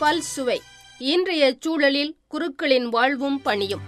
பல் சுவை இன்றைய சூழலில் குருக்களின் வாழ்வும் பணியும்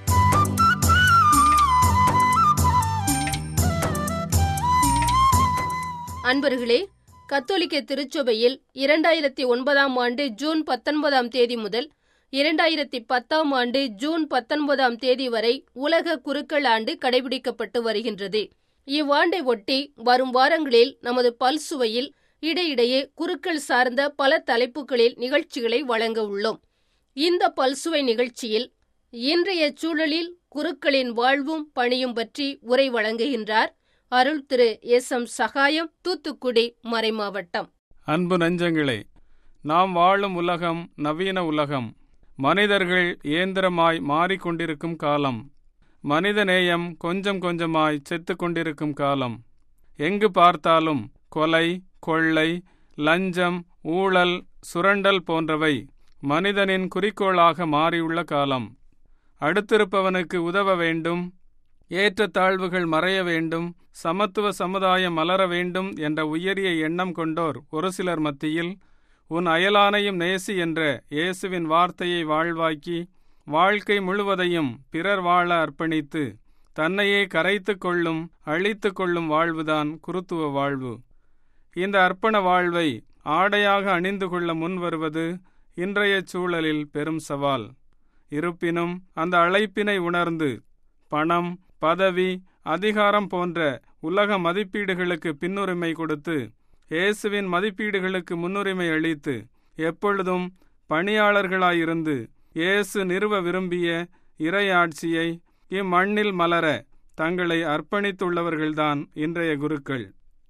அன்பர்களே கத்தோலிக்க திருச்சபையில் இரண்டாயிரத்தி ஒன்பதாம் ஆண்டு ஜூன் பத்தொன்பதாம் தேதி முதல் இரண்டாயிரத்தி பத்தாம் ஆண்டு ஜூன் பத்தொன்பதாம் தேதி வரை உலக குருக்கள் ஆண்டு கடைபிடிக்கப்பட்டு வருகின்றது இவ்வாண்டை ஒட்டி வரும் வாரங்களில் நமது பல்சுவையில் இடையிடையே குருக்கள் சார்ந்த பல தலைப்புகளில் நிகழ்ச்சிகளை வழங்க உள்ளோம் இந்த பல்சுவை நிகழ்ச்சியில் இன்றைய சூழலில் குருக்களின் வாழ்வும் பணியும் பற்றி உரை வழங்குகின்றார் அருள் திரு எஸ் எம் சகாயம் தூத்துக்குடி மறைமாவட்டம் அன்பு நெஞ்சங்களே நாம் வாழும் உலகம் நவீன உலகம் மனிதர்கள் இயந்திரமாய் மாறிக்கொண்டிருக்கும் காலம் மனித நேயம் கொஞ்சம் கொஞ்சமாய் செத்து கொண்டிருக்கும் காலம் எங்கு பார்த்தாலும் கொலை கொள்ளை லஞ்சம் ஊழல் சுரண்டல் போன்றவை மனிதனின் குறிக்கோளாக மாறியுள்ள காலம் அடுத்திருப்பவனுக்கு உதவ வேண்டும் ஏற்ற தாழ்வுகள் மறைய வேண்டும் சமத்துவ சமுதாயம் மலர வேண்டும் என்ற உயரிய எண்ணம் கொண்டோர் ஒரு சிலர் மத்தியில் உன் அயலானையும் நேசி என்ற இயேசுவின் வார்த்தையை வாழ்வாக்கி வாழ்க்கை முழுவதையும் பிறர் வாழ அர்ப்பணித்து தன்னையே கரைத்து கொள்ளும் அழித்து கொள்ளும் வாழ்வுதான் குருத்துவ வாழ்வு இந்த அர்ப்பண வாழ்வை ஆடையாக அணிந்து கொள்ள முன்வருவது இன்றைய சூழலில் பெரும் சவால் இருப்பினும் அந்த அழைப்பினை உணர்ந்து பணம் பதவி அதிகாரம் போன்ற உலக மதிப்பீடுகளுக்கு பின்னுரிமை கொடுத்து இயேசுவின் மதிப்பீடுகளுக்கு முன்னுரிமை அளித்து எப்பொழுதும் பணியாளர்களாயிருந்து இயேசு நிறுவ விரும்பிய இறையாட்சியை இம்மண்ணில் மலர தங்களை அர்ப்பணித்துள்ளவர்கள்தான் இன்றைய குருக்கள்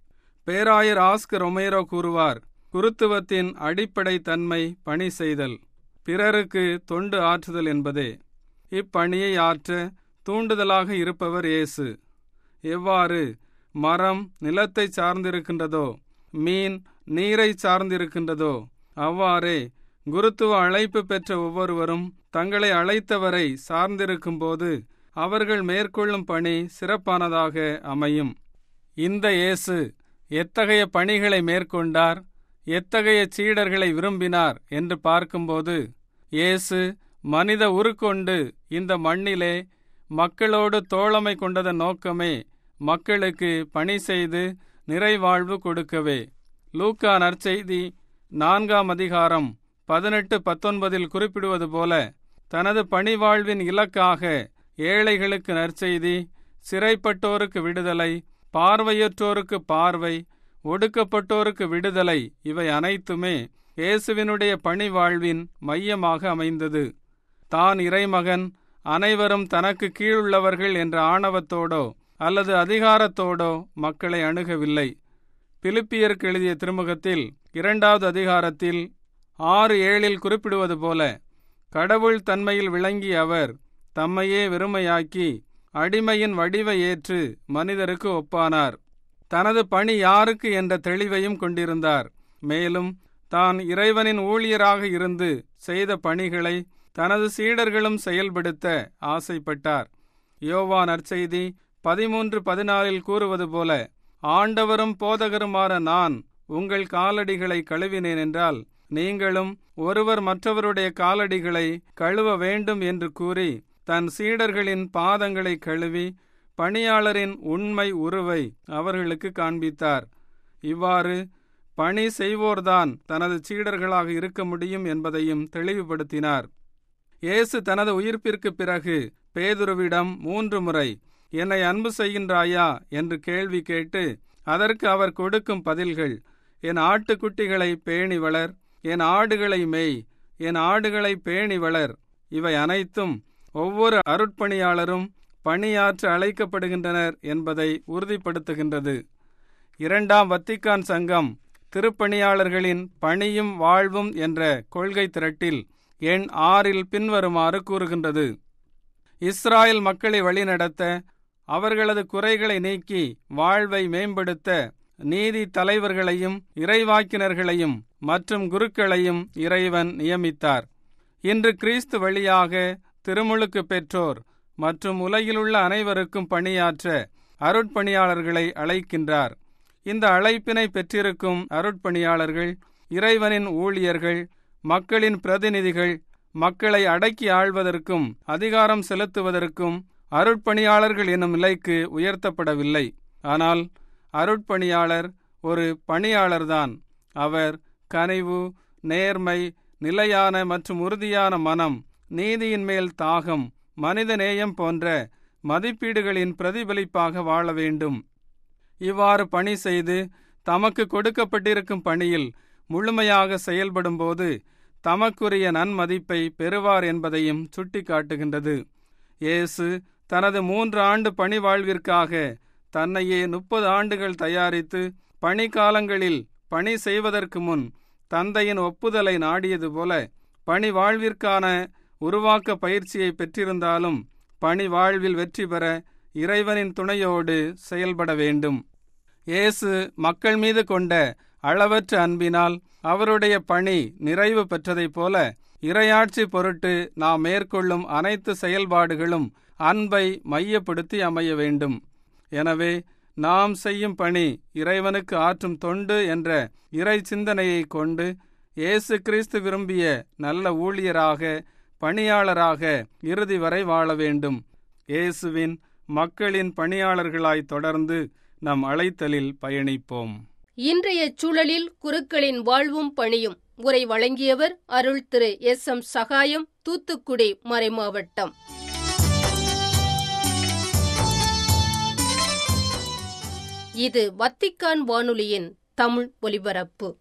பேராயர் ஆஸ்கர் ரொமேரோ கூறுவார் குருத்துவத்தின் அடிப்படை தன்மை பணி செய்தல் பிறருக்கு தொண்டு ஆற்றுதல் என்பதே இப்பணியை ஆற்ற தூண்டுதலாக இருப்பவர் இயேசு எவ்வாறு மரம் நிலத்தை சார்ந்திருக்கின்றதோ மீன் நீரை சார்ந்திருக்கின்றதோ அவ்வாறே குருத்துவ அழைப்பு பெற்ற ஒவ்வொருவரும் தங்களை அழைத்தவரை சார்ந்திருக்கும்போது அவர்கள் மேற்கொள்ளும் பணி சிறப்பானதாக அமையும் இந்த இயேசு எத்தகைய பணிகளை மேற்கொண்டார் எத்தகைய சீடர்களை விரும்பினார் என்று பார்க்கும்போது இயேசு மனித உருக்கொண்டு இந்த மண்ணிலே மக்களோடு தோழமை கொண்டதன் நோக்கமே மக்களுக்கு பணி செய்து நிறைவாழ்வு கொடுக்கவே லூக்கா நற்செய்தி நான்காம் அதிகாரம் பதினெட்டு பத்தொன்பதில் குறிப்பிடுவது போல தனது பணிவாழ்வின் இலக்காக ஏழைகளுக்கு நற்செய்தி சிறைப்பட்டோருக்கு விடுதலை பார்வையற்றோருக்கு பார்வை ஒடுக்கப்பட்டோருக்கு விடுதலை இவை அனைத்துமே இயேசுவினுடைய பணி வாழ்வின் மையமாக அமைந்தது தான் இறைமகன் அனைவரும் தனக்கு கீழுள்ளவர்கள் என்ற ஆணவத்தோடோ அல்லது அதிகாரத்தோடோ மக்களை அணுகவில்லை பிலிப்பியருக்கு எழுதிய திருமுகத்தில் இரண்டாவது அதிகாரத்தில் ஆறு ஏழில் குறிப்பிடுவது போல கடவுள் தன்மையில் விளங்கிய அவர் தம்மையே வெறுமையாக்கி அடிமையின் வடிவை ஏற்று மனிதருக்கு ஒப்பானார் தனது பணி யாருக்கு என்ற தெளிவையும் கொண்டிருந்தார் மேலும் தான் இறைவனின் ஊழியராக இருந்து செய்த பணிகளை தனது சீடர்களும் செயல்படுத்த ஆசைப்பட்டார் யோவா நற்செய்தி பதிமூன்று பதினாலில் கூறுவது போல ஆண்டவரும் போதகருமான நான் உங்கள் காலடிகளை கழுவினேன் என்றால் நீங்களும் ஒருவர் மற்றவருடைய காலடிகளை கழுவ வேண்டும் என்று கூறி தன் சீடர்களின் பாதங்களை கழுவி பணியாளரின் உண்மை உருவை அவர்களுக்கு காண்பித்தார் இவ்வாறு பணி செய்வோர்தான் தனது சீடர்களாக இருக்க முடியும் என்பதையும் தெளிவுபடுத்தினார் இயேசு தனது உயிர்ப்பிற்கு பிறகு பேதுருவிடம் மூன்று முறை என்னை அன்பு செய்கின்றாயா என்று கேள்வி கேட்டு அதற்கு அவர் கொடுக்கும் பதில்கள் என் ஆட்டுக்குட்டிகளை பேணி வளர் என் ஆடுகளை மேய் என் ஆடுகளை பேணி வளர் இவை அனைத்தும் ஒவ்வொரு அருட்பணியாளரும் பணியாற்ற அழைக்கப்படுகின்றனர் என்பதை உறுதிப்படுத்துகின்றது இரண்டாம் வத்திக்கான் சங்கம் திருப்பணியாளர்களின் பணியும் வாழ்வும் என்ற கொள்கை திரட்டில் எண் ஆறில் பின்வருமாறு கூறுகின்றது இஸ்ராயல் மக்களை வழிநடத்த அவர்களது குறைகளை நீக்கி வாழ்வை மேம்படுத்த நீதி தலைவர்களையும் இறைவாக்கினர்களையும் மற்றும் குருக்களையும் இறைவன் நியமித்தார் இன்று கிறிஸ்து வழியாக திருமுழுக்கு பெற்றோர் மற்றும் உலகிலுள்ள அனைவருக்கும் பணியாற்ற அருட்பணியாளர்களை அழைக்கின்றார் இந்த அழைப்பினை பெற்றிருக்கும் அருட்பணியாளர்கள் இறைவனின் ஊழியர்கள் மக்களின் பிரதிநிதிகள் மக்களை அடக்கி ஆள்வதற்கும் அதிகாரம் செலுத்துவதற்கும் அருட்பணியாளர்கள் என்னும் நிலைக்கு உயர்த்தப்படவில்லை ஆனால் அருட்பணியாளர் ஒரு பணியாளர்தான் அவர் கனிவு நேர்மை நிலையான மற்றும் உறுதியான மனம் நீதியின் மேல் தாகம் மனித நேயம் போன்ற மதிப்பீடுகளின் பிரதிபலிப்பாக வாழ வேண்டும் இவ்வாறு பணி செய்து தமக்கு கொடுக்கப்பட்டிருக்கும் பணியில் முழுமையாக செயல்படும்போது தமக்குரிய நன்மதிப்பை பெறுவார் என்பதையும் சுட்டிக்காட்டுகின்றது இயேசு தனது மூன்று ஆண்டு பணி வாழ்விற்காக தன்னையே முப்பது ஆண்டுகள் தயாரித்து பணிக்காலங்களில் பணி செய்வதற்கு முன் தந்தையின் ஒப்புதலை நாடியது போல பணி வாழ்விற்கான உருவாக்க பயிற்சியை பெற்றிருந்தாலும் பணி வாழ்வில் வெற்றி பெற இறைவனின் துணையோடு செயல்பட வேண்டும் இயேசு மக்கள் மீது கொண்ட அளவற்ற அன்பினால் அவருடைய பணி நிறைவு பெற்றதைப் போல இரையாட்சி பொருட்டு நாம் மேற்கொள்ளும் அனைத்து செயல்பாடுகளும் அன்பை மையப்படுத்தி அமைய வேண்டும் எனவே நாம் செய்யும் பணி இறைவனுக்கு ஆற்றும் தொண்டு என்ற இறை சிந்தனையை கொண்டு இயேசு கிறிஸ்து விரும்பிய நல்ல ஊழியராக பணியாளராக இறுதி வரை வாழ வேண்டும் இயேசுவின் மக்களின் பணியாளர்களாய் தொடர்ந்து நம் அழைத்தலில் பயணிப்போம் இன்றைய சூழலில் குருக்களின் வாழ்வும் பணியும் உரை வழங்கியவர் அருள் திரு எஸ் எம் சகாயம் தூத்துக்குடி மறைமாவட்டம் இது வத்திக்கான் வானொலியின் தமிழ் ஒலிபரப்பு